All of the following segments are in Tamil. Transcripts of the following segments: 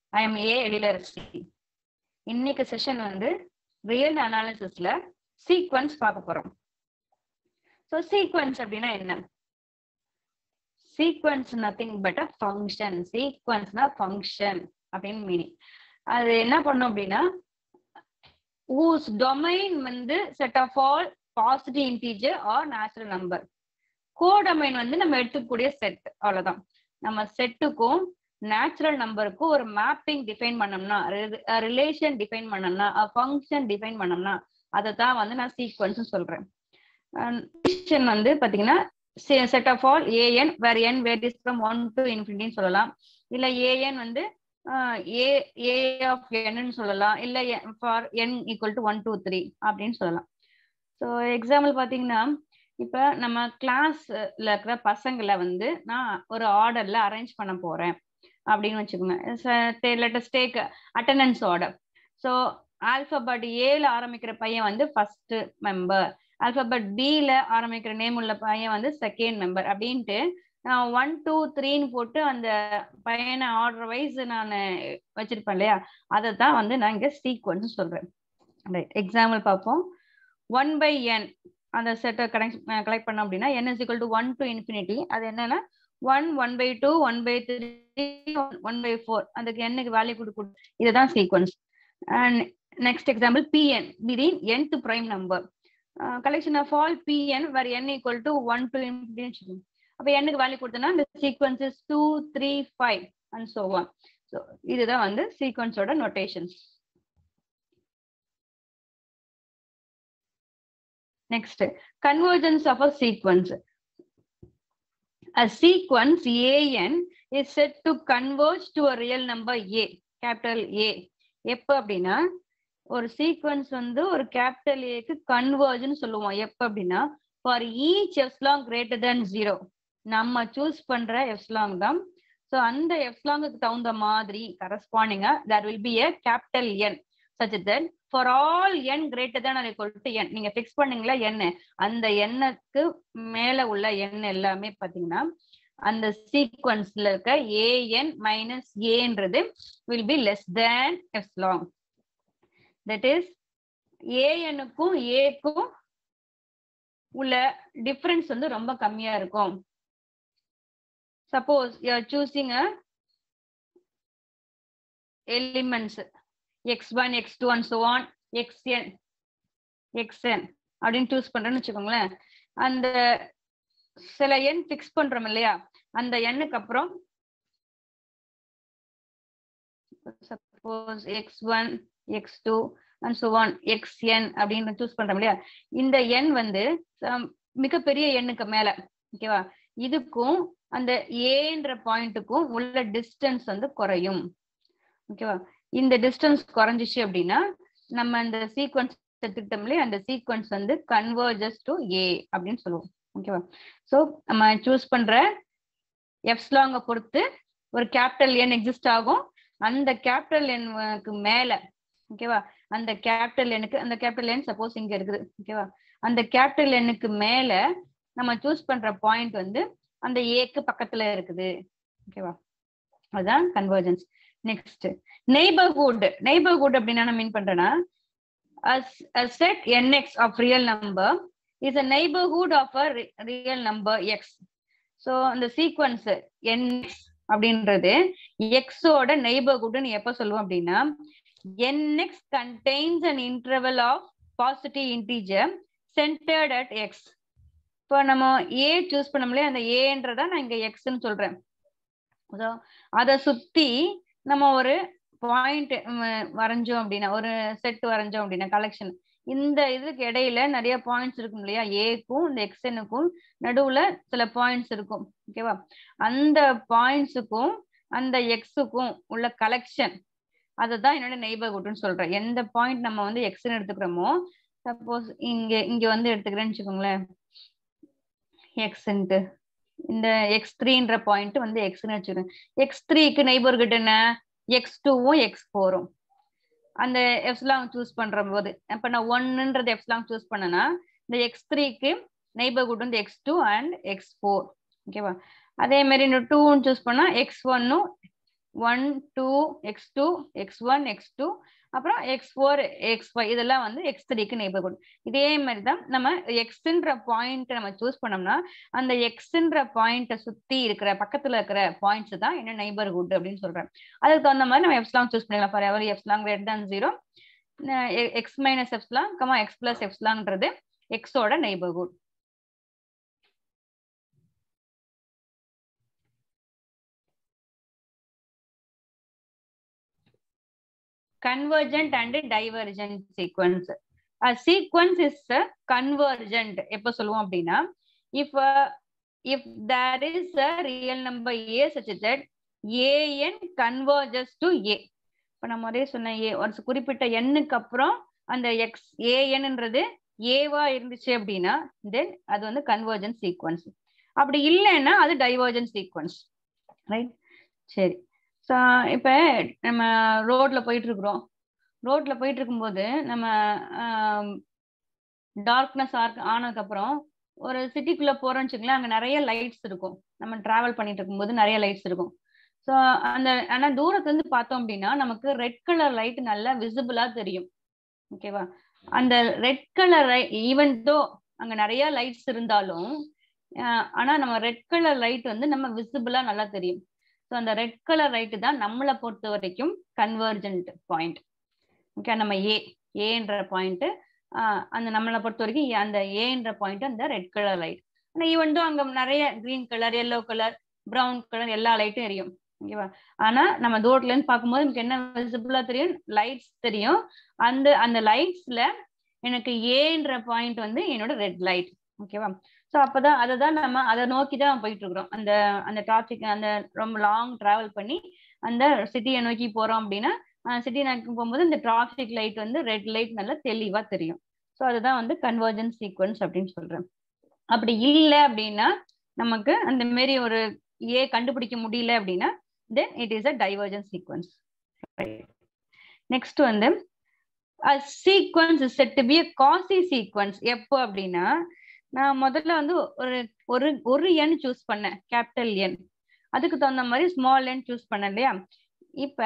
ஐ எம் ஏ எழிலரசி இன்னைக்கு செஷன் வந்து ரியல் அனாலிசிஸ்ல சீக்வன்ஸ் பார்க்க போறோம் ஸோ சீக்வன்ஸ் அப்படின்னா என்ன sequence nothing but a function சீக்வன்ஸ்னா ஃபங்க்ஷன் அப்படின்னு மீனிங் அது என்ன பண்ணும் அப்படின்னா ஊஸ் டொமைன் வந்து set of all positive integer or natural number codomain வந்து நம்ம எடுத்துக்கூடிய செட் அவ்வளவுதான் நம்ம செட்டுக்கும் நேச்சுரல் நம்பருக்கும் ஒரு மேப்பிங் டிஃபைன் பண்ணோம்னா ரிலேஷன் டிஃபைன் பண்ணோம்னா ஃபங்க்ஷன் டிஃபைன் பண்ணோம்னா அதை தான் வந்து நான் சீக்வன்ஸ் சொல்றேன் வந்து பாத்தீங்கன்னா set of all a n where n varies from one to இன்ஃபினிட்டின்னு சொல்லலாம் இல்ல ஏஎன் வந்து ஏ ஏ ஆஃப் என்னு சொல்லலாம் இல்ல for n equal to one two three அப்படின்னு சொல்லலாம் ஸோ எக்ஸாம்பிள் பார்த்தீங்கன்னா இப்போ நம்ம கிளாஸ்ல இருக்கிற பசங்களை வந்து நான் ஒரு ஆர்டர்ல அரேஞ்ச் பண்ண போறேன் அப்படின்னு வச்சுக்கோங்க let's take attendance order so alphabet ஏல ஆரம்பிக்கிற பையன் வந்து ஃபர்ஸ்ட் மெம்பர் ஆல்பபெட் பில ஆரம்பிக்கிற நேம் உள்ள பையன் வந்து செகண்ட் மெம்பர் அப்படின்ட்டு நான் ஒன் டூ த்ரீன்னு போட்டு அந்த பையனை ஆர்டர் வைஸ் நான் வச்சிருப்பேன் இல்லையா அதை தான் வந்து நான் இங்கே சீக்வன்ஸ் சொல்றேன் ரைட் எக்ஸாம்பிள் பார்ப்போம் ஒன் பை என் அந்த செட்டை கனெக்ட் கலெக்ட் பண்ணோம் அப்படின்னா n is equal to one to infinity அது என்னன்னா one one by two one by three one by four அதுக்கு என்னுக்கு வேல்யூ கொடுக்கும் இதுதான் sequence and next example b n be the nth prime number collection of all b n where n equal to one to infinity வச்சுக்கோங்க அப்போ என்னுக்கு வேல்யூ கொடுத்தோம்னா இந்த sequences two three five and so on so இதுதான் வந்து சீக்வன்ஸோட notations Next, convergence of a sequence. A sequence AN is said to converge to a real number A, capital A. எப்ப அப்படின்னா ஒரு சீக்வன்ஸ் வந்து ஒரு கேபிட்டல் ஏக்கு கன்வர்ஜ்னு சொல்லுவோம் எப்ப அப்படின்னா for each epsilon greater than zero நம்ம சூஸ் பண்ற எஃப்லாங் தான் ஸோ அந்த எஃப்லாங்குக்கு தகுந்த மாதிரி கரஸ்பாண்டிங்கா there will be a capital N such that for all n greater than equal to n நீங்க ஃபிக்ஸ் பண்ணீங்களா என்ன அந்த எண்ணுக்கு மேல உள்ள எண் எல்லாமே பாத்தீங்கன்னா அந்த சீக்வன்ஸ்ல இருக்க ஏஎன் மைனஸ் ஏன்றது will be less than epsilon that is ஏஎனுக்கும் ஏக்கும் உள்ள டிஃபரன்ஸ் வந்து ரொம்ப கம்மியா இருக்கும் suppose you are choosing a elements x one x two and so on x n x n அப்படின்னு சூஸ் பண்றேன்னு வச்சுக்கோங்களேன் அந்த சில எண் ஃபிக்ஸ் பண்றோம் இல்லையா அந்த எண்ணுக்கு அப்புறம் suppose x one x two and so on x n அப்படின்னு சூஸ் பண்றோம் இல்லையா இந்த எண் வந்து மிகப்பெரிய எண்ணுக்கு மேல ஓகேவா இதுக்கும் அந்த ஏன்ற பாயிண்ட்டுக்கும் உள்ள டிஸ்டன்ஸ் வந்து குறையும் ஓகேவா இந்த டிஸ்டன்ஸ் குறைஞ்சிச்சு அப்படின்னா நம்ம அந்த சீக்வன்ஸ் எடுத்துக்கிட்டோம்லே அந்த சீக்வன்ஸ் வந்து கன்வர்ஜஸ் டு ஏ அப்படின்னு சொல்லுவோம் ஓகேவா ஸோ நம்ம சூஸ் பண்ற எஃப்ஸ்லாங்கை பொறுத்து ஒரு கேபிட்டல் என் எக்ஸிஸ்ட் ஆகும் அந்த கேபிட்டல் எண்ணுக்கு மேல ஓகேவா அந்த கேபிட்டல் எண்ணுக்கு அந்த கேபிட்டல் எண் சப்போஸ் இங்க இருக்குது ஓகேவா அந்த கேபிட்டல் எண்ணுக்கு மேல நம்ம சூஸ் பண்ற பாயிண்ட் வந்து அந்த ஏக்கு பக்கத்துல இருக்குது ஓகேவா அதுதான் கன்வர்ஜன்ஸ் நெக்ஸ்ட் நெய்பர்ஹுட் நெய்பர்ஹுட் அப்படின்னா நான் மீன் பண்றேன்னா a set nx of real number is a neighborhood of a real number x so அந்த சீக்வன்ஸ் nx அப்படின்றது எக்ஸோட நெய்பர்ஹுட்னு எப்ப சொல்லுவோம் அப்படின்னா nx contains an interval of positive integer centered at x இப்போ நம்ம ஏ சூஸ் பண்ணோம்லே அந்த ஏன்றதா நான் இங்க எக்ஸ்ன்னு சொல்றேன் அதை சுத்தி நம்ம ஒரு பாயிண்ட் வரைஞ்சோம் அப்படின்னா ஒரு செட் வரைஞ்சோம் அப்படின்னா கலெக்ஷன் இந்த இதுக்கு இடையில நிறைய பாயிண்ட்ஸ் இருக்கும் இல்லையா ஏக்கும் இந்த எக்ஸ்எனுக்கும் நடுவுல சில பாயிண்ட்ஸ் இருக்கும் ஓகேவா அந்த பாயிண்ட்ஸுக்கும் அந்த எக்ஸுக்கும் உள்ள கலெக்ஷன் அதுதான் என்னோட நெய்பர்ஹுட்னு சொல்றேன் எந்த பாயிண்ட் நம்ம வந்து எக்ஸ்ன்னு எடுத்துக்கிறோமோ சப்போஸ் இங்க இங்க வந்து எடுத்துக்கிறேன்னு வச்சுக்கோங்களேன் எக்ஸ்ன்ட்டு இந்த எக்ஸ் த்ரீன்ற பாயிண்ட் வந்து எக்ஸ்ன்னு வச்சுக்கிறேன் எக்ஸ் த்ரீக்கு நெய்பர்ஹுட் என்ன எக்ஸ் டூவும் எக்ஸ் ஃபோரும் அந்த எஃப்ஸ்லாங் சூஸ் பண்ற போது இப்ப நான் ஒன்னுன்றது எஃப்ஸ்லாங் சூஸ் பண்ணனா இந்த எக்ஸ் த்ரீக்கு நெய்பர்ஹுட் வந்து x two and x four ஓகேவா அதே மாதிரி இந்த டூன்னு சூஸ் பண்ணா எக்ஸ் ஒன்னும் one two x two x one x two அப்புறம் எக்ஸ் ஃபோர் எக்ஸ் ஃபைவ் இதெல்லாம் வந்து எக்ஸ் த்ரீக்கு நெய்பர்ஹுட் இதே மாதிரி தான் நம்ம எக்ஸ்ன்ற பாயிண்ட் நம்ம சூஸ் பண்ணோம்னா அந்த எக்ஸ்ன்ற பாயிண்ட்டை சுத்தி இருக்கிற பக்கத்துல இருக்கிற பாயிண்ட்ஸ் தான் என்ன நெய்பர்ஹுட் அப்படின்னு சொல்றேன் அதுக்கு தகுந்த மாதிரி நம்ம எப்ஸ்லாங் சூஸ் பண்ணிக்கலாம் for ever epsilon great than zero x minus epsilon comma x plus எப்ஸ்லாங்ன்றது எக்ஸோட neighbourhood convergent and divergent sequence. A sequence is a convergent. எப்ப சொல்லுவோம் அப்படின்னா if uh, if there is a real number a such that an converges to a இப்ப நம்ம ஒரே சொன்ன ஏ ஒரு குறிப்பிட்ட எண்ணுக்கு அப்புறம் அந்த எக்ஸ் ஏஎன்ன்றது ஏவா இருந்துச்சு அப்படின்னா தென் அது வந்து கன்வர்ஜன் சீக்வன்ஸ் அப்படி இல்லைன்னா அது டைவர்ஜன் சீக்வன்ஸ் ரைட் சரி ஸோ இப்போ நம்ம ரோட்ல போயிட்டு இருக்கிறோம் ரோட்ல போயிட்டு இருக்கும்போது நம்ம டார்க்னஸ் ஆனதுக்கப்புறம் ஒரு சிட்டிக்குள்ள போறோம்னு வச்சுக்கலாம் அங்கே நிறைய லைட்ஸ் இருக்கும் நம்ம டிராவல் பண்ணிட்டு இருக்கும்போது நிறைய லைட்ஸ் இருக்கும் ஸோ அந்த ஆனால் தூரத்துல இருந்து பார்த்தோம் அப்படின்னா நமக்கு ரெட் கலர் லைட் நல்லா விசிபிளா தெரியும் ஓகேவா அந்த ரெட் கலர் ஈவன் தோ அங்க நிறைய லைட்ஸ் இருந்தாலும் ஆனா நம்ம ரெட் கலர் லைட் வந்து நம்ம விசிபிளா நல்லா தெரியும் ஸோ அந்த ரெட் கலர் லைட்டு தான் நம்மளை பொறுத்த வரைக்கும் கன்வர்ஜென்ட் பாயிண்ட் ஓகே நம்ம ஏ ஏன்ற பாயிண்ட் அந்த நம்மளை பொறுத்த வரைக்கும் அந்த ஏன்ற பாயிண்ட் அந்த ரெட் கலர் லைட் ஆனால் ஈவன் தான் அங்கே நிறைய green colour yellow colour brown colour எல்லா லைட்டும் எரியும் ஓகேவா ஆனா நம்ம தூரத்துல இருந்து பார்க்கும்போது நமக்கு என்ன விசிபிளா தெரியும் லைட்ஸ் தெரியும் அந்த அந்த லைட்ஸ்ல எனக்கு ஏன்ற பாயிண்ட் வந்து என்னோட ரெட் லைட் ஓகேவா ஸோ அப்பதான் அதை தான் நம்ம அதை நோக்கி தான் போயிட்டு இருக்கிறோம் அந்த அந்த டிராபிக் அந்த ரொம்ப லாங் டிராவல் பண்ணி அந்த சிட்டியை நோக்கி போறோம் அப்படின்னா சிட்டி நோக்கி போகும்போது இந்த டிராஃபிக் லைட் வந்து ரெட் லைட் நல்லா தெளிவா தெரியும் ஸோ அதுதான் வந்து கன்வர்ஜன் சீக்வன்ஸ் அப்படின்னு சொல்றேன் அப்படி இல்லை அப்படின்னா நமக்கு அந்த மாரி ஒரு ஏ கண்டுபிடிக்க முடியல அப்படின்னா then it is a divergent sequence next வந்து sequence is set to be a Cauchy sequence எப்போ அப்படின்னா நான் முதல்ல வந்து ஒரு ஒரு ஒரு எண் சூஸ் பண்ணேன் கேபிட்டல் எண் அதுக்கு தகுந்த மாதிரி ஸ்மால் எண் சூஸ் பண்ணேன் இல்லையா இப்ப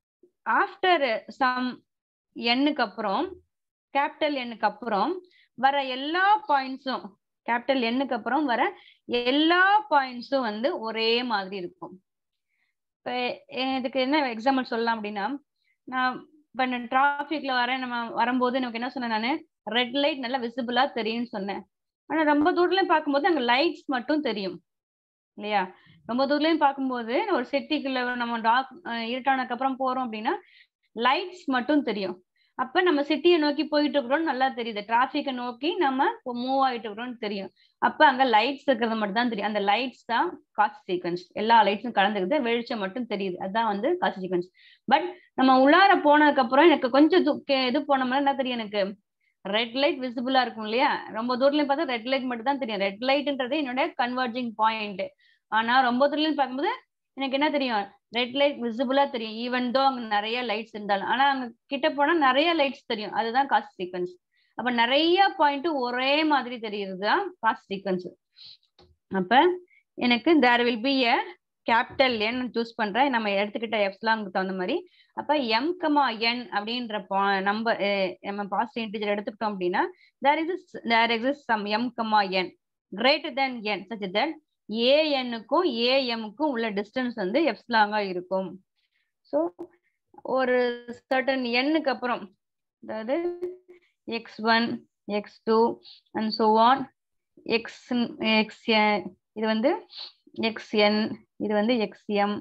ஆஃப்டர் சம் எண்ணுக்கு அப்புறம் கேபிட்டல் எண்ணுக்கு அப்புறம் வர எல்லா பாயிண்ட்ஸும் கேபிட்டல் எண்ணுக்கு அப்புறம் வர எல்லா பாயிண்ட்ஸும் வந்து ஒரே மாதிரி இருக்கும் இப்போ இதுக்கு என்ன எக்ஸாம்பிள் சொல்லலாம் அப்படின்னா நான் இப்போ நான் டிராஃபிக்ல வரேன் நம்ம வரும்போது எனக்கு என்ன சொன்னேன் நான் ரெட் லைட் நல்லா விசிபிளா தெரியும்னு சொன்னேன் ஆனா ரொம்ப தூரத்துலயும் பார்க்கும்போது அங்க லைட்ஸ் மட்டும் தெரியும் இல்லையா ரொம்ப தூரத்துலயும் பார்க்கும்போது ஒரு சிட்டிக்குள்ள நம்ம டாக் இருட்டானதுக்கு அப்புறம் போறோம் அப்படின்னா லைட்ஸ் மட்டும் தெரியும் அப்ப நம்ம சிட்டியை நோக்கி போயிட்டு இருக்கிறோம் நல்லா தெரியுது டிராபிக்கை நோக்கி நம்ம மூவ் ஆயிட்டு இருக்கிறோம்னு தெரியும் அப்ப அங்க லைட்ஸ் இருக்கிறது மட்டும் தான் தெரியும் அந்த லைட்ஸ் தான் காஸ்ட் சீக்வன்ஸ் எல்லா லைட்ஸும் கலந்துக்குது வெளிச்சம் மட்டும் தெரியுது அதுதான் வந்து காஸ்ட் சீக்வன்ஸ் பட் நம்ம உள்ளார போனதுக்கு அப்புறம் எனக்கு கொஞ்சம் இது போனோம்னா என்ன தெரியும் எனக்கு ரெட் லைட் விசிபிளா இருக்கும் இல்லையா ரொம்ப தூரத்துலயும் பார்த்தா ரெட் லைட் மட்டும் தான் தெரியும் ரெட் லைட்ன்றது என்னோட கன்வர்ஜிங் பாயிண்ட் ஆனா ரொம்ப தூரத்துலயும் பார்க்கும்போது எனக்கு என்ன தெரியும் ரெட் லைட் விசிபிளா தெரியும் ஈவன் தோ அங்க நிறைய லைட்ஸ் இருந்தாலும் ஆனா அங்க கிட்ட போனா நிறைய லைட்ஸ் தெரியும் அதுதான் காஸ்ட் சீக்வன்ஸ் அப்ப நிறைய பாயிண்ட் ஒரே மாதிரி தெரியுது தான் காஸ்ட் சீக்வன்ஸ் அப்ப எனக்கு there will be a capital N choose பண்றேன் நம்ம எடுத்துக்கிட்ட எஃப்ஸ்லாங்க்கு தகுந்த மாதிரி அப்ப எம் கமா என் அப்படின்ற நம்பர் நம்ம பாசிட்டிவ் இன்டிஜர் எடுத்துக்கிட்டோம் அப்படின்னா there is there exist some m comma n greater then n such that ஏஎன்னுக்கும் ஏஎம்க்கும் உள்ள டிஸ்டன்ஸ் வந்து எப்ஸ்லாங்கா இருக்கும் ஸோ ஒரு சர்டன் எண்ணுக்கு அப்புறம் அதாவது x one x two and so on x x இது வந்து எக்ஸ்என் இது வந்து எக்ஸ்எம்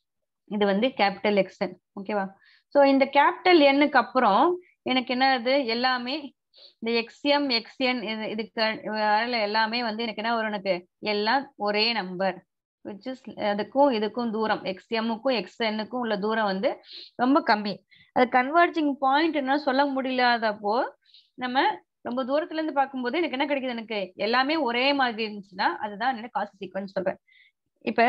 இது வந்து கேபிட்டல் எக்ஸ்என் ஓகேவா ஸோ இந்த கேபிட்டல் எண்ணுக்கு அப்புறம் எனக்கு என்னது எல்லாமே இந்த எக்ஸ்எம் எக்ஸ்என் இது இதுக்கு எல்லாமே வந்து எனக்கு என்ன வரும் எனக்கு எல்லாம் ஒரே நம்பர் விச் இஸ் அதுக்கும் இதுக்கும் தூரம் எக்ஸ்எம்முக்கும் எக்ஸ்என்னுக்கும் உள்ள தூரம் வந்து ரொம்ப கம்மி அது கன்வர்ஜிங் பாயிண்ட் என்ன சொல்ல முடியலாதப்போ நம்ம ரொம்ப தூரத்துல இருந்து பார்க்கும்போது எனக்கு என்ன கிடைக்குது எனக்கு எல்லாமே ஒரே மாதிரி இருந்துச்சுன்னா அதுதான் என்ன காசு சீக்வன்ஸ் சொல்றேன் இப்ப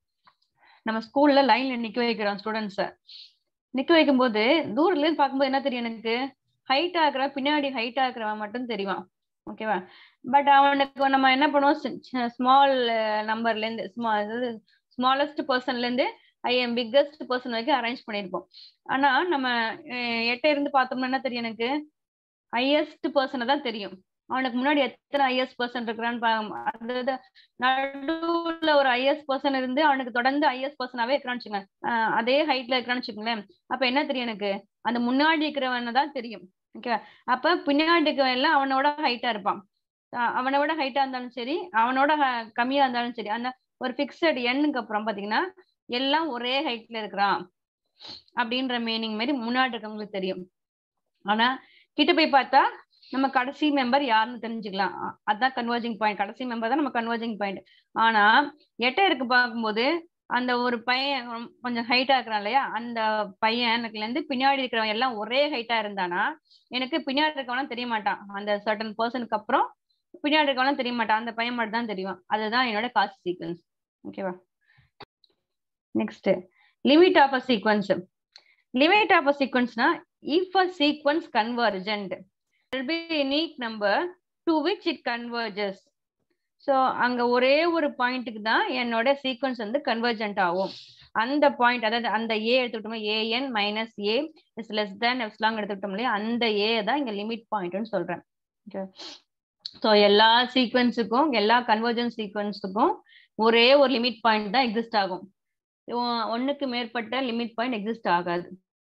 நம்ம ஸ்கூல்ல லைன்ல நிக்க வைக்கிறோம் ஸ்டூடெண்ட்ஸ நிக்க வைக்கும் போது தூரத்துல இருந்து பார்க்கும்போது என்ன தெரியும் எனக்கு ஹைட் ஆகுற பின்னாடி ஹைட் ஆகுறவன் மட்டும் தெரியுமா ஓகேவா பட் அவனுக்கு நம்ம என்ன பண்ணுவோம் ஸ்மால் நம்பர்ல இருந்து ஸ்மால் ஸ்மாலஸ்ட் பர்சன்ல இருந்து ஐ எம் பிக்கஸ்ட் பர்சன் வரைக்கும் அரேஞ்ச் பண்ணியிருப்போம் ஆனா நம்ம எட்ட இருந்து பார்த்தோம்னா என்ன தெரியும் எனக்கு ஹையஸ்ட் பர்சனை தான் தெரியும் அவனுக்கு முன்னாடி எத்தனை ஐஎஸ் பர்சன் இருக்கிறான்னு அதாவது நடுவுல ஒரு ஐஎஸ் பர்சன் இருந்து அவனுக்கு தொடர்ந்து ஐஎஸ் பர்சனாவே இருக்கிறான்னு வச்சுக்கோங்க அதே ஹைட்ல இருக்கிறான்னு வச்சுக்கோங்களேன் அப்ப என்ன தெரியும் எனக்கு அந்த முன்னாடி இருக்கிறவன தான் தெரியும் ஓகே அப்ப பின்னாடி இருக்கிறவன் எல்லாம் அவனோட ஹைட்டா இருப்பான் அவனோட ஹைட்டா இருந்தாலும் சரி அவனோட கம்மியா இருந்தாலும் சரி அந்த ஒரு பிக்சட் எண்ணுக்கு அப்புறம் பாத்தீங்கன்னா எல்லாம் ஒரே ஹைட்ல இருக்கிறான் அப்படின்ற மீனிங் மாதிரி முன்னாடி இருக்கவங்களுக்கு தெரியும் ஆனா கிட்ட போய் பார்த்தா நம்ம கடைசி மெம்பர் யாருன்னு தெரிஞ்சுக்கலாம் அதான் கன்வர்ஜிங் பாயிண்ட் கடைசி மெம்பர் தான் நம்ம கன்வர்ஜிங் பாயிண்ட் ஆனா எட்ட இருக்கு பார்க்கும்போது அந்த ஒரு பையன் கொஞ்சம் ஹைட்டா இருக்கிறான் இல்லையா அந்த பையனுக்குல இருந்து பின்னாடி இருக்கிறவன் எல்லாம் ஒரே ஹைட்டா இருந்தானா எனக்கு பின்னாடி இருக்கவனும் தெரிய மாட்டான் அந்த சர்டன் பர்சனுக்கு அப்புறம் பின்னாடி இருக்கவனும் தெரிய மாட்டான் அந்த பையன் மட்டும் தான் தெரியும் அதுதான் என்னோட காஸ்ட் சீக்வன்ஸ் ஓகேவா next limit of a sequence limit of a சீக்வன்ஸ்னா if a sequence convergent will be unique number to which it converges so அங்க ஒரே ஒரு பாயிண்ட்டுக்கு தான் என்னோட சீக்வன்ஸ் வந்து கன்வர்ஜென்ட் ஆகும் அந்த பாயிண்ட் அதாவது அந்த ஏ எடுத்துக்கிட்டோம் a n minus a is less than epsilon எடுத்துக்கிட்டோம் இல்லையா அந்த ஏ தான் இங்க லிமிட் பாயிண்ட்னு சொல்றேன் ஸோ எல்லா சீக்வன்ஸுக்கும் எல்லா கன்வர்ஜன் சீக்வன்ஸுக்கும் ஒரே ஒரு லிமிட் பாயிண்ட் தான் எக்ஸிஸ்ட் ஆகும் ஒன்னுக்கு மேற்பட்ட லிமிட் பாயிண்ட் எக்ஸிஸ்ட் ஆகாது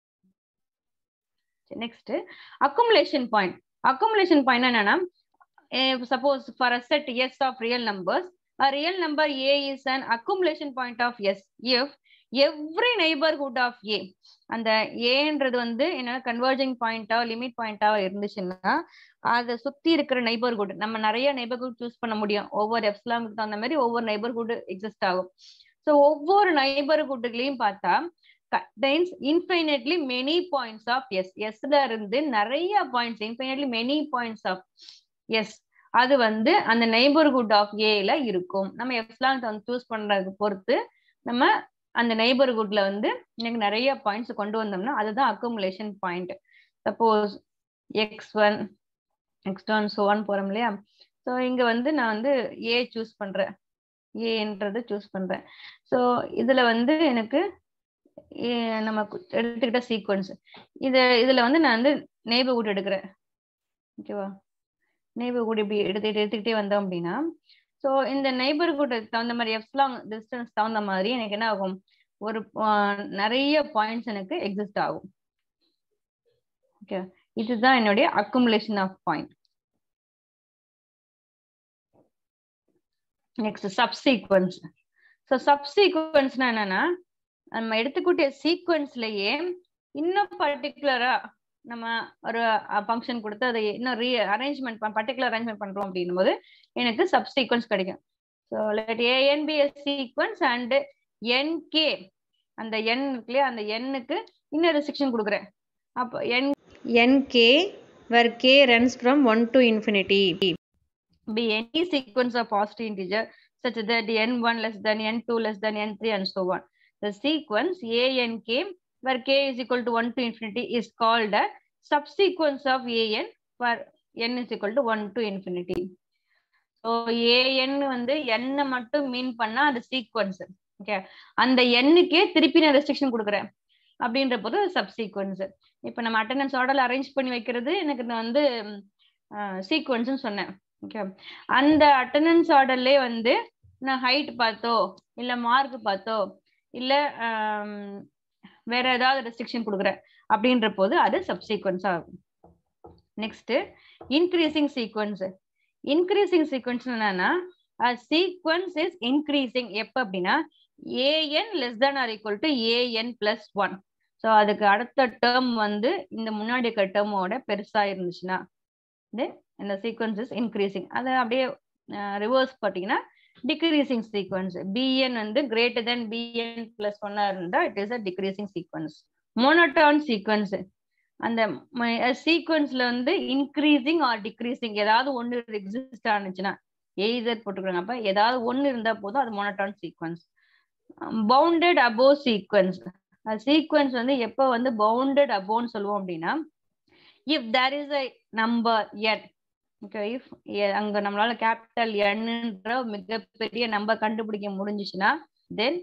next accumulation point accumulation point என்னன்னா suppose for a set S of real numbers a real number a is an accumulation point of s if every neighborhood of a அந்த ஏன்றது வந்து என்ன கன்வர்ஜிங் பாயிண்டா லிமிட் பாயிண்டா இருந்துச்சுன்னா அதை சுத்தி இருக்கிற நெய்பர்ஹுட் நம்ம நிறைய நெய்பர்ஹுட் சூஸ் பண்ண முடியும் ஒவ்வொரு எஃப்ஸ்லாமுக்கு தகுந்த மாதிரி ஒவ்வொரு நெய்பர்ஹுட் எக்ஸிஸ்ட் ஆகும் ஸோ ஒவ்வொரு நெய்பர்ஹுட்லையும் பார்த்தா contains infinitely many points of s sல இருந்து நிறைய points infinitely many points of s அது வந்து அந்த நெய்பர்ஹுட் ஆஃப் ஏல இருக்கும் நம்ம எஃப்ஸ்லாங் வந்து சூஸ் பண்றதுக்கு பொறுத்து நம்ம அந்த நெய்பர்ஹுட்ல வந்து எனக்கு நிறைய பாயிண்ட்ஸ் கொண்டு வந்தோம்னா அதுதான் accumulation point suppose x one x one so on போறோம் இல்லையா ஸோ இங்க வந்து நான் வந்து ஏ சூஸ் பண்றேன் ஏன்றதை சூஸ் பண்றேன் ஸோ இதுல வந்து எனக்கு நம்ம எடுத்துக்கிட்ட சீக்வன்ஸ் இது இதுல வந்து நான் வந்து நெய்பர்ஹுட் எடுக்கிறேன் ஓகேவா நெய்பர்ஹுட் இப்படி எடுத்துக்கிட்டு எடுத்துக்கிட்டே வந்தோம் அப்படின்னா ஸோ இந்த நெய்பர்ஹுட் தகுந்த மாதிரி எஃப்ஸ்லாங் டிஸ்டன்ஸ் தகுந்த மாதிரி எனக்கு என்ன ஆகும் ஒரு நிறைய பாயிண்ட்ஸ் எனக்கு எக்ஸிஸ்ட் ஆகும் ஓகே இதுதான் என்னுடைய accumulation of point next subsequence so சப்சீக்வன்ஸ்னா என்னன்னா நம்ம எடுத்துக்கூடிய சீக்வன்ஸ்லயே இன்னும் பர்டிகுலரா நம்ம ஒரு ஃபங்க்ஷன் கொடுத்து அதை இன்னும் ரீ அரேஞ்ச்மெண்ட் பர்டிகுலர் அரேஞ்ச்மெண்ட் பண்றோம் அப்படின்னும் போது எனக்கு சப் சீக்வன்ஸ் கிடைக்கும் so let a n be s sequence and n k அந்த என் இருக்குல்லையா அந்த எண்ணுக்கு இன்னும் ரெஸ்ட்ரிக்ஷன் கொடுக்குறேன் அப்போ n n k where k runs from 1 to infinity. be any sequence of positive integer such that n1 less than n2 less than n3 and so on. The sequence a n k where k is equal to 1 to infinity is called a subsequence of an where n is equal to 1 to infinity. So a n வந்து எண்ணை மட்டும் மீன் பண்ணா அது சீக்வன்ஸ் ஓகே அந்த எண்ணுக்கே திருப்பி நான் ரெஸ்ட்ரிக்ஷன் கொடுக்குறேன் அப்படின்ற போது சப்சீக்வன்ஸ் இப்போ நம்ம அட்டண்டன்ஸ் ஆர்டர் அரேஞ்ச் பண்ணி வைக்கிறது எனக்கு நான் வந்து சீக்வன்ஸ்னு சொன்னேன் ஓகே அந்த அட்டண்டன்ஸ் ஆர்டர்லேயே வந்து நான் ஹைட் பார்த்தோ இல்லை மார்க் பார்த்தோ இல்லை வேற ஏதாவது ரெஸ்ட்ரிக்ஷன் கொடுக்குறேன் அப்படின்ற போது அது சப்சீக்வன்ஸ் ஆகும் next increasing sequence increasing sequence என்னன்னா சீக்வன்ஸ் இஸ் இன்க்ரீசிங் எப்போ அப்படின்னா a n less than or equal to a n plus one so அதுக்கு அடுத்த டேர்ம் வந்து இந்த முன்னாடி இருக்க டேர்மோட பெருசா இருந்துச்சுன்னா தென் இந்த சீக்வன்ஸ் இஸ் இன்க்ரீசிங் அதை அப்படியே ரிவர்ஸ் பார்த்தீங்கன்னா டிக்ரீசிங் சீக்வன்ஸ் பிஎன் வந்து கிரேட்டர் தென் பிஎன் பிளஸ் ஒன்னா இருந்தா it is a decreasing sequence monotone sequence அந்த சீக்வன்ஸ்ல வந்து இன்க்ரீசிங் ஆர் டிக்ரீசிங் ஏதாவது ஒன்று எக்ஸிஸ்ட் ஆனிச்சுன்னா எய்தர் போட்டுக்கிறாங்க அப்ப ஏதாவது ஒன்று இருந்தா போதும் அது monotone sequence bounded above sequence sequence வந்து எப்போ வந்து பவுண்டட் அபோன்னு சொல்லுவோம் அப்படின்னா if there is a number n okay if அங்க நம்மளால கேபிட்டல் என்ன்ற மிகப்பெரிய நம்பர் கண்டுபிடிக்க முடிஞ்சிச்சுன்னா தென்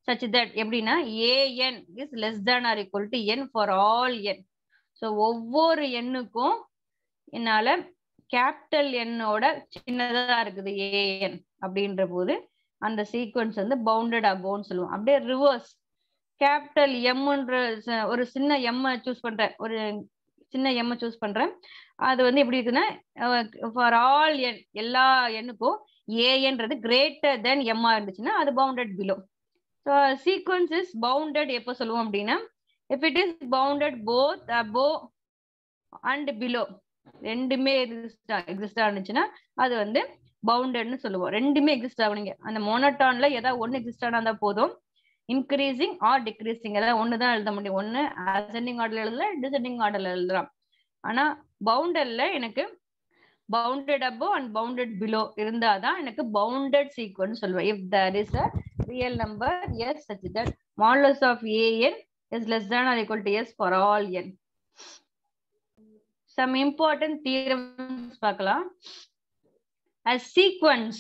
such that எப்படின்னா an is less than or equal to n for all n so ஒவ்வொரு எண்ணுக்கும் என்னால கேபிட்டல் எண்ணோட சின்னதா இருக்குது ஏஎன் அப்படின்ற போது அந்த சீக்வன்ஸ் வந்து பவுண்டட் அபோன்னு சொல்லுவோம் அப்படியே ரிவர்ஸ் கேபிட்டல் எம்ன்ற ஒரு சின்ன எம்ம சூஸ் பண்றேன் ஒரு சின்ன எம்ம சூஸ் பண்றேன் அது வந்து எப்படி இருக்குன்னா ஃபார் ஆல் என் எல்லா எண்ணுக்கும் ஏன்றது கிரேட்டர் தென் எம்மா இருந்துச்சுன்னா அது bounded below so sequence is bounded எப்போ சொல்லுவோம் அப்படின்னா if it is bounded both above and below ரெண்டுமே எக்ஸிஸ்ட் ஆனிச்சுன்னா அது வந்து பவுண்டட்னு சொல்லுவோம் ரெண்டுமே எக்ஸிஸ்ட் ஆகணுங்க அந்த மோனோட்டான்ல ஏதாவது ஒன்று எக்ஸிஸ்ட் ஆனா இருந்தா போதும் இன்க்ரீசிங் ஆர் டிக்ரீசிங் ஏதாவது ஒன்று தான் எழுத முடியும் ஒன்று அசெண்டிங் ஆர்டர்ல எழுதல டிசெண்டிங் ஆர்டர்ல எழுதலாம் ஆனா பவுண்டர்ல எனக்கு bounded above and bounded below இருந்தாதான் எனக்கு பவுண்டட் சீக்வன்ஸ் சொல்லுவேன் if there is a real number S such that modulus of A N is less than or equal to S for all N some important theorems பார்க்கலாம் a sequence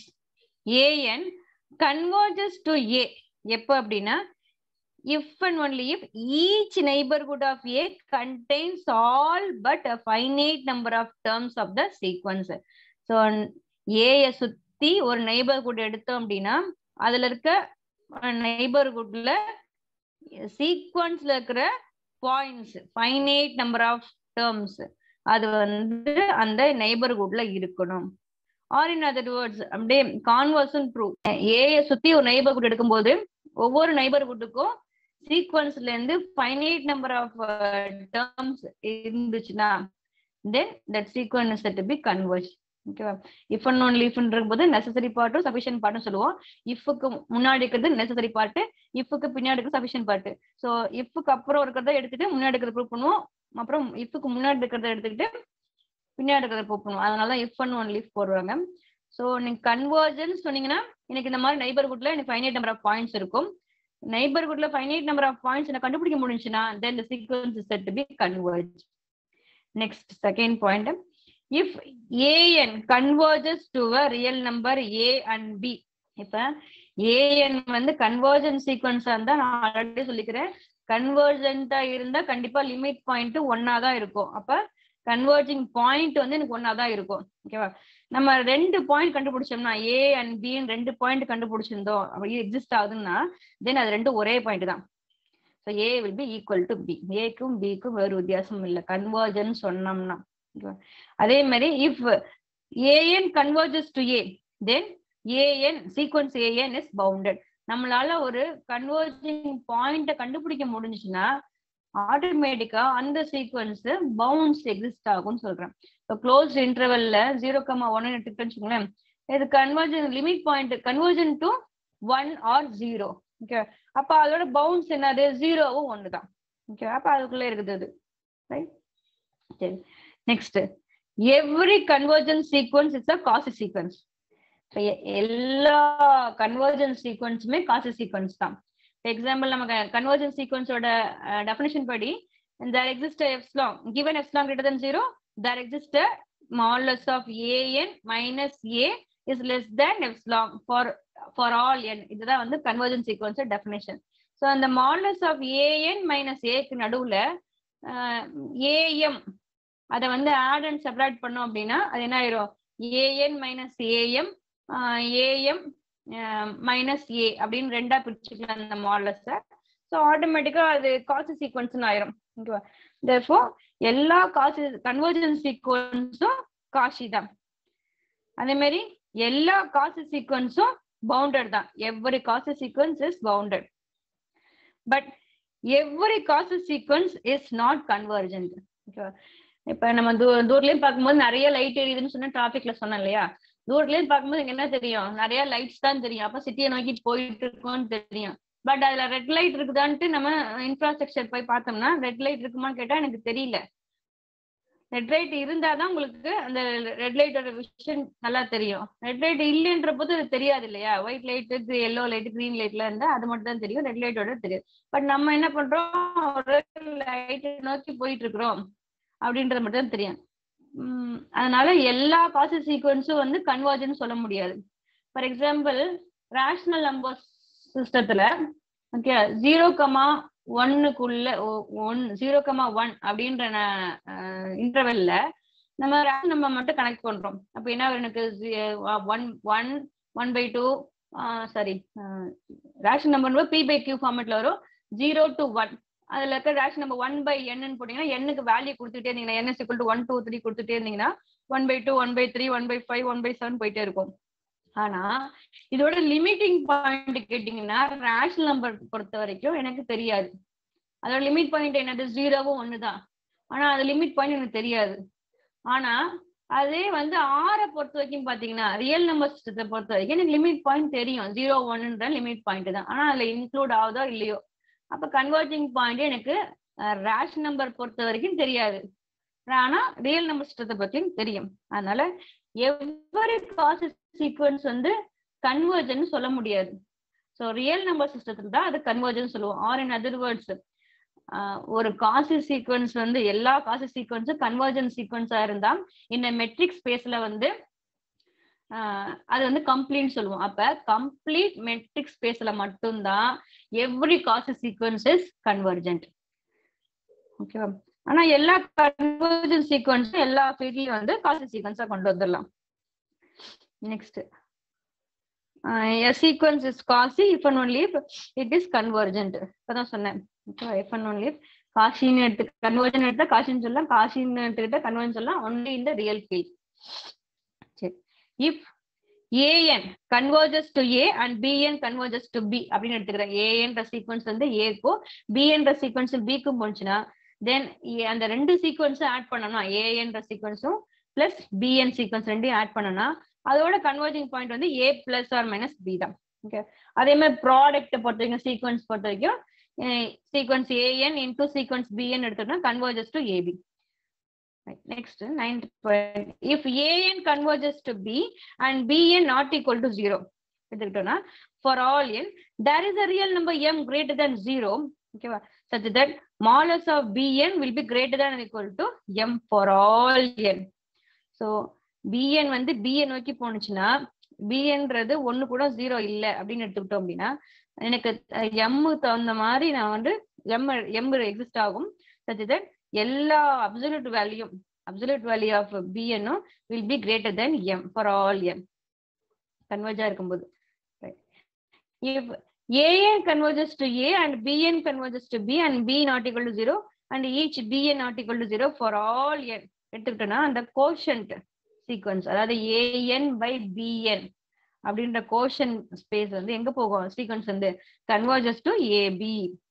an converges to a எப்போ அப்படின்னா if and only if each neighborhood of a contains all but a finite number of terms of the sequence so a சுத்தி ஒரு நெய்பர்ஹுட் எடுத்தோம் அப்படின்னா அதுல இருக்க நெய்பர்ஹுட்ல சீக்வன்ஸ்ல இருக்கிற points finite number of terms அது வந்து அந்த நெய்பர்ஹுட்ல இருக்கணும் ஆர் இன் அதர் வேர்ட்ஸ் அப்படியே கான்வர்ஸும் ட்ரூ ஏஐ சுத்தி ஒரு நெய்பர்ஹுட் எடுக்கும்போது ஒவ்வொரு நெய்பர்ஹுட்டுக்கும் சீக்வன்ஸ்ல இருந்து ஃபைனைட் நம்பர் ஆஃப் டேர்ம்ஸ் இருந்துச்சுன்னா then that sequence is set to be converge ஓகேவா இஃப் அண்ட் ஒன்லி இஃப்ன்ற போது நெசசரி பார்ட்டும் சஃபிஷியன்ட் பார்ட்டும் சொல்லுவோம் இஃப்க்கு முன்னாடி இருக்கிறது நெசசரி பார்ட் இஃப்க்கு பின்னாடி இருக்கிறது சஃபிஷியன்ட் பார்ட் ஸோ இஃப்க்கு அப்புறம் இருக்கிறத எடுத்துட்டு முன்னாடி இருக்கிறத ப்ரூவ் பண்ணுவோம் அப்புறம் இஃப்க்கு முன்னாடி இருக்கிறத எடுத்துக்கிட்டு பின்னாடி இருக்கிறத ப்ரூவ் பண்ணுவோம் அதனால தான் இஃப் அண்ட் ஒன்லி போடுவாங்க ஸோ நீங்க கன்வர்ஜன்ஸ் சொன்னீங்கன்னா எனக்கு இந்த மாதிரி நைபர்ஹுட்ல எனக்கு ஃபைனைட் நம்பர் ஆஃப் பாயிண்ட்ஸ் இருக்கும் நைபர்ஹுட்ல ஃபைனைட் நம்பர் ஆஃப் பாயிண்ட்ஸ் எனக்கு கண்டுபிடிக்க முடிஞ்சுன்னா then the sequence is set to be converge next second point if A N converges to a real number A and B இப்ப ஏஎன் வந்து கன்வர்ஜன் சீக்வன்ஸா இருந்தா நான் ஆல்ரெடி சொல்லிக்கிறேன் கன்வர்ஜென்ட்டா இருந்தா கண்டிப்பா லிமிட் பாயிண்ட் ஒன்னா தான் இருக்கும் அப்ப கன்வர்ஜிங் பாயிண்ட் வந்து எனக்கு ஒன்னா தான் இருக்கும் ஓகேவா நம்ம ரெண்டு பாயிண்ட் கண்டுபிடிச்சோம்னா ஏ அண்ட் பின்னு ரெண்டு பாயிண்ட் கண்டுபிடிச்சிருந்தோம் அப்படி எக்ஸிஸ்ட் ஆகுதுன்னா தென் அது ரெண்டும் ஒரே பாயிண்ட் தான் so A will be equal to B ஏக்கும் பிக்கும் வேறு வித்தியாசம் இல்லை கன்வர்ஜன் சொன்னோம்னா அதே மாதிரி if A N converges to A then A N sequence A N is bounded நம்மளால ஒரு கன்வர்ஜிங் பாயிண்ட கண்டுபிடிக்க முடிஞ்சுச்சுன்னா ஆட்டோமேட்டிக்கா அந்த சீக்வன்ஸ் பவுன்ஸ் எக்ஸிஸ்ட் ஆகும்னு சொல்றேன் இப்போ க்ளோஸ் இன்டர்வல்ல ஜீரோ கமா ஒன்னு எடுத்துக்கிட்டேன்னு வச்சுக்கோங்களேன் இது convergent limit point convergent to one or zero okay அப்ப அதோட பவுன்ஸ் என்னது ஜீரோவும் ஒன்று தான் ஓகே அப்ப அதுக்குள்ள இருக்குது அது ரைட் சரி next every convergent sequence it's a Cauchy sequence எல்லா கன்வர்ஜன் சீக்வன்ஸுமே காசி சீக்வன்ஸ் தான் எக்ஸாம்பிள் நமக்கு கன்வர்ஜன் சீக்வன்ஸோட டெஃபினேஷன் படி there exists a epsilon given epsilon greater than 0 there exists a modulus of an minus a is less than epsilon for for all n இதுதான் வந்து கன்வர்ஜன் சீக்வன்ஸ் டெஃபினேஷன் ஸோ அந்த மாடலஸ் ஆஃப் ஏஎன் மைனஸ் ஏக்கு நடுவுல ஏஎம் அதை வந்து ஆட் அண்ட் செப்பரேட் பண்ணோம் அப்படின்னா அது என்ன ஆயிரும் A N minus A M A M minus A அப்படின்னு ரெண்டா பிரிச்சுக்கலாம் அந்த மாடலஸை ஸோ ஆட்டோமேட்டிக்கா அது காசு சீக்வன்ஸ்னு ஆயிரும் ஓகேவா தேர்ஃபோ எல்லா காசு கன்வர்ஜன் சீக்வன்ஸும் காஷி தான் அதே மாதிரி எல்லா காசு சீக்வன்ஸும் பவுண்டட் தான் every Cauchy sequence is bounded but every Cauchy sequence is not convergent ஓகேவா இப்ப நம்ம தூ தூர்லயும் பார்க்கும்போது நிறைய லைட் எரியுதுன்னு சொன்ன டிராபிக்ல சொன்னேன் இல்லையா தூரத்துலயும் பார்க்கும்போது எனக்கு என்ன தெரியும் நிறைய லைட்ஸ் தான் தெரியும் அப்ப சிட்டியை நோக்கி போயிட்டு இருக்கோம்னு தெரியும் பட் அதுல ரெட் லைட் இருக்குதான்ட்டு நம்ம இன்ஃப்ராஸ்ட்ரக்சர் போய் பார்த்தோம்னா ரெட் லைட் இருக்குமான்னு கேட்டா எனக்கு தெரியல ரெட் லைட் இருந்தாதான் உங்களுக்கு அந்த ரெட் லைட்டோட விஷன் நல்லா தெரியும் ரெட் லைட் இல்லைன்ற போது அது தெரியாது இல்லையா white light yellow light green லைட்ல இருந்தா அது மட்டும் தான் தெரியும் ரெட் லைட்டோட தெரியும் பட் நம்ம என்ன பண்றோம் லைட் நோக்கி போயிட்டு இருக்கிறோம் அப்படின்றது மட்டும் தான் தெரியும் அதனால எல்லா காசு சீக்வன்ஸும் வந்து கன்வர்ஜன் சொல்ல முடியாது ஃபார் எக்ஸாம்பிள் ரேஷனல் நம்பர் சிஸ்டத்துல ஓகே ஜீரோ கமா ஒன்னுக்குள்ள ஒன் ஜீரோ கமா ஒன் அப்படின்ற இன்டர்வெல்ல நம்ம ரேஷன் நம்பர் மட்டும் கனெக்ட் பண்றோம் அப்ப என்ன வரும் எனக்கு one one one by two sorry ration number P by Q ஃபார்மேட்ல வரும் ஜீரோ டு ஒன் அதுல இருக்க ரேஷன் நம்பர் ஒன் பை என்னன்னு போட்டீங்கன்னா எண்ணுக்கு வேல்யூ கொடுத்துட்டே இருந்தீங்கன்னா N equal to one two three கொடுத்துட்டே இருந்தீங்கன்னா one by two one by three one by five one by seven போயிட்டே இருக்கும் ஆனா இதோட லிமிட்டிங் பாயிண்ட் கேட்டீங்கன்னா ரேஷனல் நம்பர் பொறுத்த வரைக்கும் எனக்கு தெரியாது அதோட லிமிட் பாயிண்ட் என்னது ஜீரோவும் ஒண்ணுதான் ஆனா அது லிமிட் பாயிண்ட் எனக்கு தெரியாது ஆனா அதே வந்து ஆரை பொறுத்த வரைக்கும் பாத்தீங்கன்னா ரியல் நம்பர் சிஸ்டத்தை பொறுத்த வரைக்கும் எனக்கு லிமிட் பாயிண்ட் தெரியும் ஜீரோ ஒன்னுன்ற லிமிட் பாயிண்ட் தான் ஆனா அதுல இன்க்ளூட் ஆகுதோ இல்லையோ அப்ப கன்வர்ஜிங் பாயிண்ட் எனக்கு ரேஷ் நம்பர் பொறுத்த வரைக்கும் தெரியாது ஆனா ரியல் நம்பர் சிஸ்டத்தை பத்தியும் தெரியும் அதனால எவ்வரி காசஸ் சீக்வன்ஸ் வந்து கன்வர்ஜன் சொல்ல முடியாது ஸோ ரியல் நம்பர் சிஸ்டத்துல தான் அது கன்வர்ஜன் சொல்லுவோம் ஆர் இன் அதர் வேர்ட்ஸ் ஒரு காசு சீக்வன்ஸ் வந்து எல்லா காசு சீக்வன்ஸும் கன்வர்ஜன் சீக்வன்ஸா இருந்தா இந்த மெட்ரிக் ஸ்பேஸ்ல வந்து அது வந்து கம்ப்ளீட் சொல்லுவோம் அப்ப கம்ப்ளீட் மெட்ரிக் ஸ்பேஸ்ல மட்டும்தான் every Cauchy sequence is convergent ஓகேவா ஆனா எல்லா கன்வர்ஜன் சீக்வன்ஸும் எல்லா ஃபீல்ட்லயும் வந்து காசு சீக்வன்ஸா கொண்டு வந்துடலாம் next a sequence is Cauchy if and only if it is convergent இப்பதான் சொன்னேன் if and only if காஷின்னு எடுத்து கன்வர்ஜன் எடுத்தா காஷின்னு சொல்லலாம் காஷின்னு எடுத்துக்கிட்டா கன்வர்ஜன் சொல்லலாம் ஒன்லி இந்த ரியல் ஃபீல்ட் சரி if A N converges to A and B N converges to B அப்படின்னு எடுத்துக்கிறேன் ஏஎன்ற சீக்வன்ஸ் வந்து ஏக்கும் பிஎன்ற சீக்வன்ஸ் பிக்கும் போச்சுன்னா தென் அந்த ரெண்டு சீக்வன்ஸும் ஆட் பண்ணணும் ஏஎன்ற சீக்வன்ஸும் பிளஸ் பிஎன் சீக்வன்ஸ் ரெண்டையும் ஆட் பண்ணனா அதோட கன்வர்ஜிங் பாயிண்ட் வந்து A plus or minus B தான் ஓகே அதே மாதிரி ப்ராடக்ட் பொறுத்த வரைக்கும் சீக்வன்ஸ் பொறுத்த வரைக்கும் sequence A N into sequence B N எடுத்தோம்னா converges to A B next ninth point if A N converges to B and B N not equal to zero எடுத்துக்கிட்டோம்னா for all N there is a real number M greater than zero ஓகேவா such that modulus of bn will be greater than or equal to m for all n so bn வந்து bn நோக்கி போனுச்சுன்னா bnன்றது ஒண்ணு கூட ஜீரோ இல்ல அப்படின்னு எடுத்துக்கிட்டோம் அப்படின்னா எனக்கு எம் தகுந்த மாதிரி நான் வந்து எம் எம் எக்ஸிஸ்ட் ஆகும் such that எல்லா absolute value absolute value of பிஎன்னும் will be greater then M for all M கன்வர்ஜா இருக்கும்போது if an converges to a and bn converges to b and b not equal to 0 and each bn not equal to 0 for all n எடுத்துக்கிட்டோம்னா அந்த கோஷன்ட் சீக்வன்ஸ் அதாவது ஏஎன் பை பிஎன் அப்படின்ற கோஷன் ஸ்பேஸ் வந்து எங்க போகும் சீக்வன்ஸ் வந்து கன்வர்ஜஸ் டு ஏபி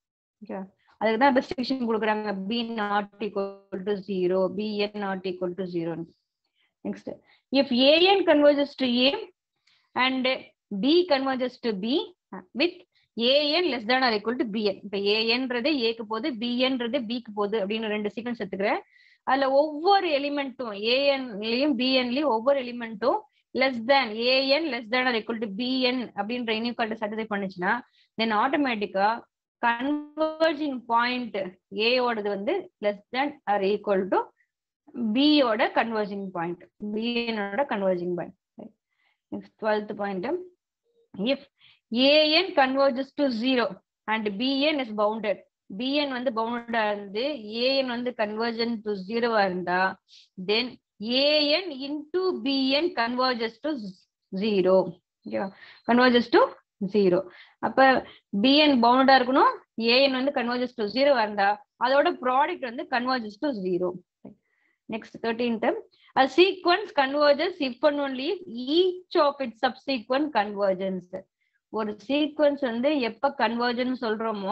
அதுக்கு தான் ரெஸ்ட்ரிக்ஷன் கொடுக்குறாங்க B not equal to zero B N not equal to zero next if A N converges to A and B converges to B with A N less than or equal to B N இப்ப ஏஎன்றது ஏக்கு போகுது பிஎன்றது பிக்கு போகுது அப்படின்னு ரெண்டு சீக்வன்ஸ் எடுத்துக்கிறேன் அதுல ஒவ்வொரு எலிமெண்ட்டும் ஏஎன்லயும் பிஎன்லயும் ஒவ்வொரு எலிமெண்ட்டும் less than A N less than or equal to B N அப்படின்ற இனிக்வாலிட்டி சாட்டிஸ்ஃபை பண்ணுச்சுன்னா தென் ஆட்டோமேட்டிக்கா கன்வர்ஜிங் பாயிண்ட் ஏயோடது வந்து less than or equal to பியோட கன்வர்ஜிங் பாயிண்ட் பிஎனோட converging point next twelfth point if an converges to 0 and bn is bounded bn வந்து பவுண்டடா இருந்து an வந்து கன்வர்ஜன் டு ஜீரோவா இருந்தா then an into bn converges to zero ஓகேவா கன்வர்ஜஸ் டு ஜீரோ அப்ப bn பவுண்டடா இருக்கணும் an வந்து கன்வர்ஜஸ் டு ஜீரோவா இருந்தா அதோட ப்ராடக்ட் வந்து converges to zero next thirteenth A sequence converges if and only if each of its subsequent convergence. ஒரு சீக்வன்ஸ் வந்து எப்ப கன்வர்ஜன் சொல்றோமோ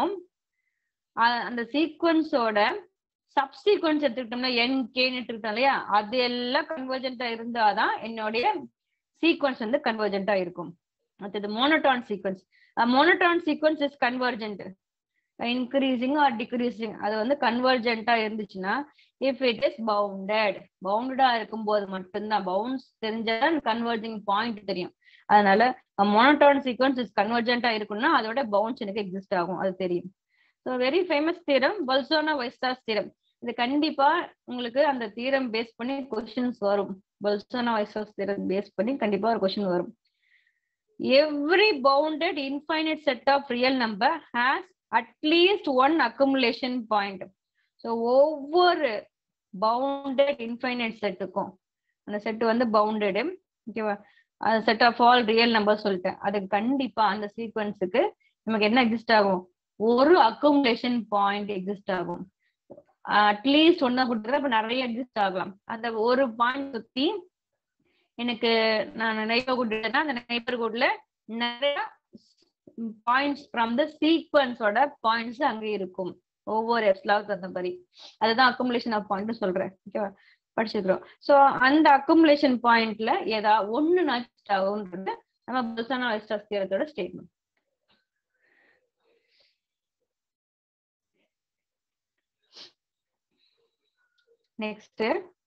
அந்த சீக்வன்ஸோட சப்சீக்வன்ஸ் எடுத்துக்கிட்டோம்னா என் கேன்னு எடுத்துக்கிட்டோம் இல்லையா அது எல்லாம் கன்வர்ஜென்டா இருந்தாதான் என்னுடைய சீக்வன்ஸ் வந்து கன்வர்ஜென்டா இருக்கும் அடுத்தது monotone sequence monotone sequence is convergent increasing or decreasing அது வந்து கன்வர்ஜென்டா இருந்துச்சுன்னா இஃப் இட் இஸ் பவுண்டட் பவுண்டடா இருக்கும்போது மட்டும்தான் பவுண்ட்ஸ் தெரிஞ்சாதான் கன்வர்ஜிங் பாயிண்ட் தெரியும் அதனால மோனோட்டான் சீக்வன்ஸ் இஸ் கன்வர்ஜென்டா இருக்கும்னா அதோட பவுண்ட்ஸ் எனக்கு எக்ஸிஸ்ட் ஆகும் அது தெரியும் ஸோ வெரி ஃபேமஸ் தீரம் பல்சோனா வைஸ்டாஸ் தீரம் இது கண்டிப்பா உங்களுக்கு அந்த தீரம் பேஸ் பண்ணி கொஸ்டின்ஸ் வரும் பல்சோனா வைஸ்டாஸ் தீரம் பேஸ் பண்ணி கண்டிப்பா ஒரு கொஸ்டின் வரும் every bounded infinite set of real number has at least one accumulation point so ஒவ்வொரு பவுண்டட் இன்ஃபைனைட் செட்டுக்கும் அந்த செட் வந்து பவுண்டடு ஓகேவா அந்த set of all real number சொல்லிட்டேன் அது கண்டிப்பா அந்த சீக்வன்ஸுக்கு நமக்கு என்ன எக்ஸிஸ்ட் ஆகும் ஒரு அக்குமுலேஷன் பாயிண்ட் எக்ஸிஸ்ட் ஆகும் அட்லீஸ்ட் ஒன்னா கொடுத்துருக்க அப்ப நிறைய எக்ஸிஸ்ட் ஆகலாம் அந்த ஒரு பாயிண்ட் சுத்தி எனக்கு நான் நெய்பர்ஹுட்னா அந்த நெய்பர்ஹுட்ல நிறைய பாயிண்ட்ஸ் ஃப்ரம் த சீக்வன்ஸோட பாயிண்ட்ஸ் அங்க இருக்கும் ஒவ்வொரு எப்ஸ்லாவுக்கு அந்த மாதிரி அதுதான் அக்குமுலேஷன் ஆஃப் பாயிண்ட் சொல்றேன் ஓகேவா படிச்சிருக்கிறோம் சோ அந்த அக்குமுலேஷன் பாயிண்ட்ல ஏதா ஒண்ணு நெக்ஸ்ட் ஆகும்ன்றது நம்ம புல்சானா வெஸ்டாஸ் தியரத்தோட statement next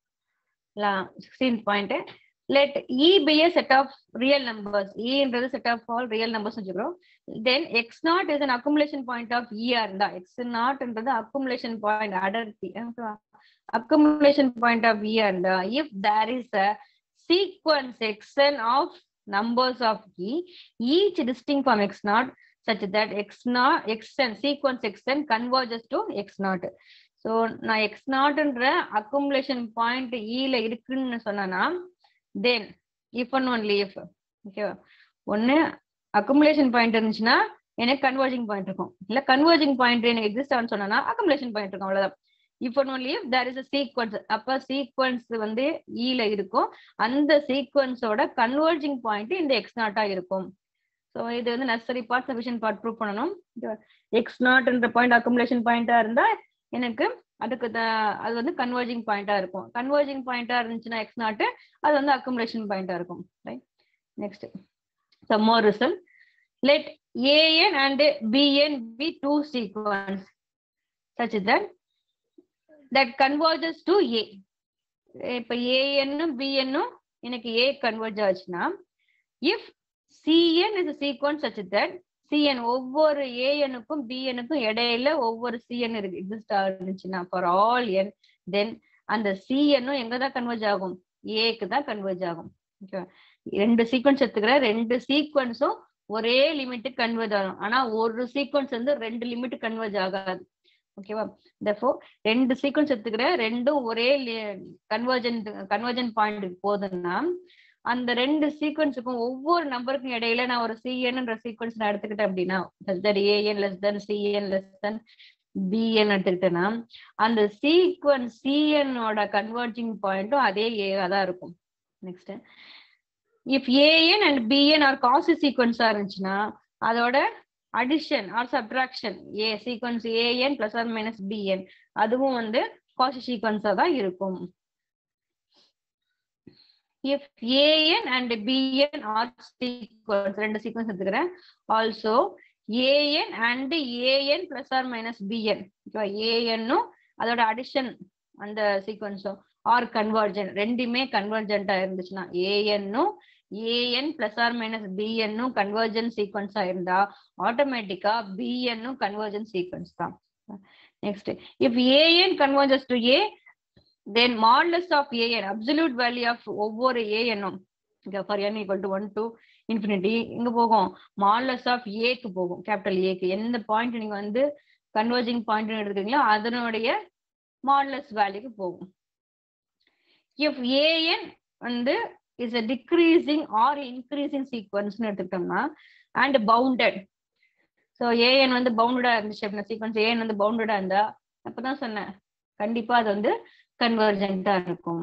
sixteen point let e be a set of real numbers e என்றது set of all real numbers வச்சுக்கிறோம் then x naught is an accumulation point of e ஆ இருந்தா x naught என்றது accumulation point அடர்த்தி accumulation point of e ஆ இருந்தா if there is a sequence xn of numbers of e each distinct from x naught such that x naught xn sequence xn converges to x naught so நான் x naught என்ற accumulation point e ல இருக்குன்னு சொன்னா then if and only if ஓகேவா ஒன்னு அக்குமுலேஷன் பாயிண்ட் இருந்துச்சுன்னா எனக்கு கன்வர்ஜிங் பாயிண்ட் இருக்கும் இல்ல கன்வர்ஜிங் பாயிண்ட் எனக்கு எக்ஸிஸ்ட் ஆகுன்னு சொன்னா அக்குமுலேஷன் பாயிண்ட் இருக்கும் அவ்வளவுதான் if and only if there is a sequence அப்ப சீக்வன்ஸ் வந்து ஈல இருக்கும் அந்த சீக்வன்ஸோட கன்வர்ஜிங் பாயிண்ட் இந்த எக்ஸ் நாட்டா இருக்கும் ஸோ இது வந்து necessary part sufficient part prove பண்ணணும் எக்ஸ் நாட்ன்ற பாயிண்ட் அக்குமுலேஷன் பாயிண்டா இருந்தா எனக்கு அதுக்கு அது வந்து கன்வர்ஜிங் பாயிண்டா இருக்கும் கன்வர்ஜிங் பாயிண்டா இருந்துச்சுன்னா எக்ஸ் நாட் அது வந்து அக்குமுலேஷன் பாயிண்டா இருக்கும் right next some more result let A N and B N be two sequence such that that converges to A இப்ப ஏஎன்னும் பிஎன்னும் எனக்கு ஏ கன்வர்ஜ் ஆச்சுன்னா if C N is sequence such that C N ஒவ்வொரு ஏஎனுக்கும் பிஎனுக்கும் இடையில ஒவ்வொரு சிஎன் இருக்கு எக்ஸிஸ்ட் ஆகுச்சுன்னா ஃபார் ஆல் என் தென் அந்த சிஎன்னும் எங்க தான் கன்வெர்ஜ் ஆகும் ஏக்கு தான் கன்வெர்ஜ் ஆகும் ஓகேவா ரெண்டு சீக்வன்ஸ் எடுத்துக்கிற ரெண்டு சீக்வன்ஸும் ஒரே லிமிட் கன்வெர்ஜ் ஆகும் ஆனா ஒரு சீக்வன்ஸ் வந்து ரெண்டு லிமிட் கன்வெர்ஜ் ஆகாது ஓகேவா தஃபோ ரெண்டு சீக்வன்ஸ் எடுத்துக்கிற ரெண்டும் ஒரே கன்வர்ஜன் கன்வர்ஜன் பாயிண்ட் போகுதுன்னா அந்த ரெண்டு சீக்வன்ஸுக்கும் ஒவ்வொரு நம்பருக்கும் இடையில நான் ஒரு சிஎன்ன்ற சீக்வன்ஸ் நான் எடுத்துக்கிட்டேன் அப்படின்னா less than A N less than C N less than B N எடுத்துக்கிட்டேன்னா அந்த சீக்வன்ஸ் சிஎன்னோட கன்வர்ஜிங் பாயிண்ட்டும் அதே ஏவா தான் இருக்கும் next if A N and B N are Cauchy சீக்வன்ஸா இருந்துச்சுன்னா அதோட addition or subtraction a sequence A N plus or minus B N அதுவும் வந்து காசி சீக்வன்ஸா தான் இருக்கும் if an and bn are sequence ரெண்டு சீக்வன்ஸ் எடுத்துக்கிறேன் also an and an plus or minus bn ஏஎன்னும் அதோட அடிஷன் அந்த சீக்வன்ஸும் ஆர் கன்வர்ஜன் ரெண்டுமே கன்வர்ஜென்டா இருந்துச்சுன்னா ஏஎன்னும் ஏஎன் பிளஸ் ஆர் மைனஸ் பிஎன்னும் கன்வர்ஜன் சீக்வன்ஸா இருந்தா ஆட்டோமேட்டிக்கா பிஎன்னும் கன்வர்ஜன் சீக்வன்ஸ் தான் next if A N converges to A then modulus of an absolute value of ஒவ்வொரு ஏஎன்னும் இங்க for n equal to one to infinity இங்க போகும் மாடலஸ் ஆஃப் ஏக்கு போகும் கேபிட்டல் ஏக்கு எந்த பாயிண்ட் நீங்க வந்து கன்வர்ஜிங் பாயிண்ட் எடுத்துக்கீங்களோ அதனுடைய மாடலஸ் வேல்யூக்கு போகும் இஃப் ஏஎன் வந்து is a decreasing or increasing சீக்வன்ஸ்னு எடுத்துக்கிட்டோம்னா அண்ட் பவுண்டட் ஸோ ஏஎன் வந்து பவுண்டடா இருந்துச்சு அப்படின்னா சீக்வன்ஸ் ஏஎன் வந்து பவுண்டடா இருந்தா அப்பதான் சொன்னேன் கண்டிப்பா அது வந்து கன்வர்ஜென்டா இருக்கும்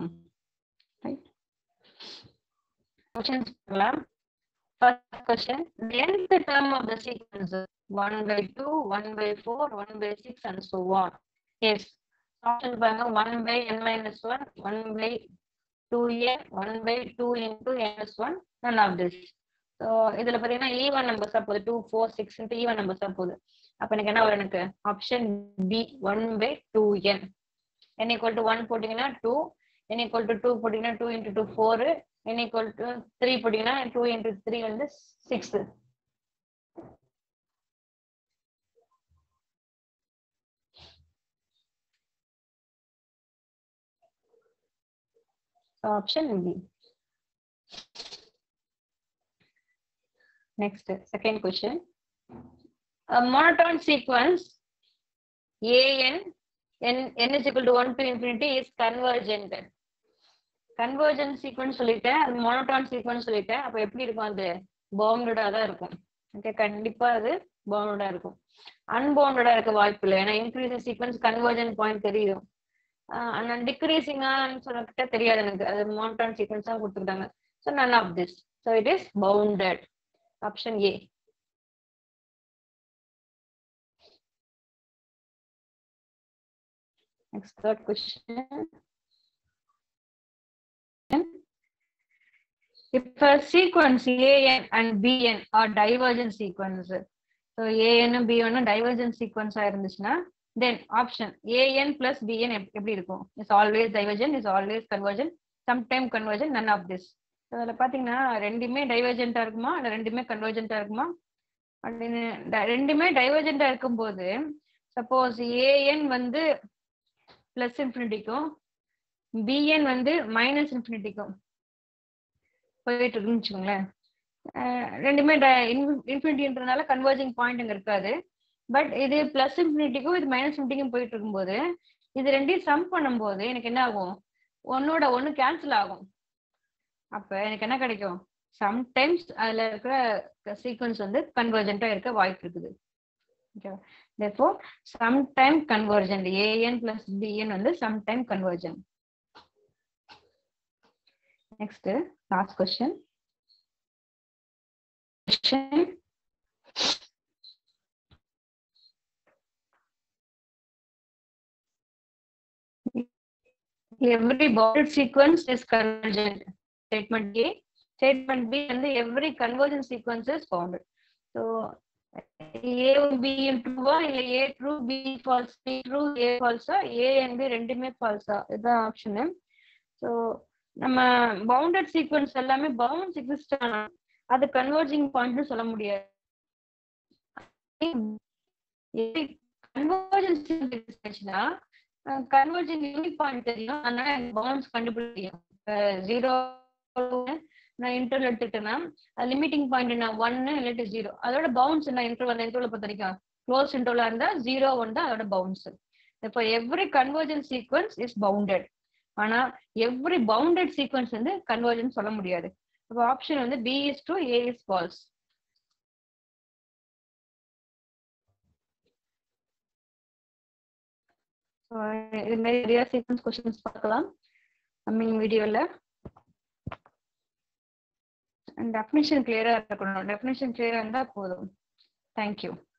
கொஸ்டின்ஸ் பார்க்கலாம் first question the nth term of the sequence 1 by 2 1 by 4 1 by 6 and so on yes option பாருங்க 1 by n minus 1 1 by 2n 1 by 2 into n plus 1 none of this so இதுல பாத்தீங்கன்னா ஈவன் நம்பர்ஸா போகுது டூ ஃபோர் சிக்ஸ் ஈவன் நம்பர்ஸா போகுது அப்ப எனக்கு என்ன வரும் எனக்கு option B one by two N n equal to 1 போட்டீங்கன்னா 2 n equal to 2 போட்டீங்கன்னா 2 into 2 4 n equal to 3 போட்டீங்கன்னா 2 into 3 வந்து 6 option B Next, second question. A monotone sequence AN n n is equal to 1 to infinity is convergent. Convergent sequence சொல்லிட்டேன் அது மோனோட்டான் சீக்வன்ஸ் சொல்லிட்டேன் அப்ப எப்படி இருக்கும் அது பவுண்டடா தான் இருக்கும் ஓகே கண்டிப்பா அது பவுண்டடா இருக்கும் அன்பவுண்டடா இருக்க வாய்ப்பு இல்லை ஏன்னா இன்க்ரீஸ் சீக்வன்ஸ் கன்வர்ஜன் பாயிண்ட் தெரியும் ஆனா டிக்ரீசிங்கான்னு சொன்னக்கிட்ட தெரியாது எனக்கு அது மோனோட்டான் சீக்வன்ஸ் தான் கொடுத்துக்கிட்டாங்க so none of this so it is bounded option A Next third question. If a sequence AN and BN are divergent sequence, so AN and BN are divergent sequence ஆ இருந்துச்சுன்னா then option AN plus BN எப்- எப்படி இருக்கும் is always divergent is always convergent sometime convergent none of this So அதுல பாத்தீங்கன்னா ரெண்டுமே டைவர்ஜென்டா இருக்குமா இல்ல ரெண்டுமே கன்வர்ஜென்டா இருக்குமா அப்படின்னு ட- ரெண்டுமே டைவர்ஜென்டா இருக்கும்போது சப்போஸ் ஏஎன் வந்து பிளஸ் இன்ஃபினிட்டிக்கும் பிஎன் வந்து மைனஸ் இன்ஃபினிட்டிக்கும் போயிட்டு இருக்குன்னு வச்சுக்கோங்களேன் அஹ் ரெண்டுமே இன்ஃபினிட்டின்றதுனால கன்வர்ஜிங் பாயிண்ட் அங்க இருக்காது பட் இது பிளஸ் இன்ஃபினிட்டிக்கும் இது மைனஸ் இன்ஃபினிட்டிக்கும் போயிட்டு இருக்கும்போது இது ரெண்டையும் சம் பண்ணும்போது எனக்கு என்ன ஆகும் ஒன்னோட ஒன்னு கேன்சல் ஆகும் அப்ப எனக்கு என்ன கிடைக்கும் சம்டைம்ஸ் அதுல இருக்கிற சீக்வன்ஸ் வந்து கன்வர்ஜென்ட்டா இருக்க வாய்ப்பு இருக்குது okay therefore sometime convergent an plus bn வந்து sometime convergent next last question question every bounded sequence is convergent statement a statement b and every convergent sequence is bounded so ஏவும் பியும் ட்ரூவா இல்ல A true B false B true A ஃபால்ஸா ஏ அண்ட் பி ரெண்டுமே ஃபால்ஸா இதுதான் ஆப்ஷனு ஸோ நம்ம பவுண்டட் சீக்வன்ஸ் எல்லாமே பவுண்ட்ஸ் எக்ஸிஸ்ட் ஆனா அது கன்வர்ஜிங் பாயிண்ட்னு சொல்ல முடியாது கன்வர்ஜன்ஸ் இருந்துச்சுன்னா கன்வர்ஜிங் யூனிக் பாயிண்ட் தெரியும் அதனால பவுண்ட்ஸ் கண்டுபிடிக்கும் ஜீரோ நான் இன்டர்வல் எடுத்துக்கிட்டேன்னா லிமிட்டிங் பாயிண்ட் நான் ஒன்னு இல்லாட்டி ஜீரோ அதோட பவுன்ஸ் என்ன இன்டர்வல் அந்த இன்டர்வல் பொறுத்த வரைக்கும் க்ளோஸ் இன்டர்வலா இருந்தா ஜீரோ ஒன் தான் அதோட பவுன்ஸ் இப்போ every convergent sequence is bounded ஆனா எவ்ரி பவுண்டட் சீக்வன்ஸ் வந்து கன்வர்ஜன் சொல்ல முடியாது இப்போ ஆப்ஷன் வந்து B is true A is false இது மாதிரி நிறைய சீக்வன்ஸ் கொஸ்டின்ஸ் பார்க்கலாம் கம்மிங் வீடியோல டெஃபினிஷன் கிளியரா இருக்கணும் டெஃபினிஷன் கிளியரா இருந்தா போதும் தேங்க்யூ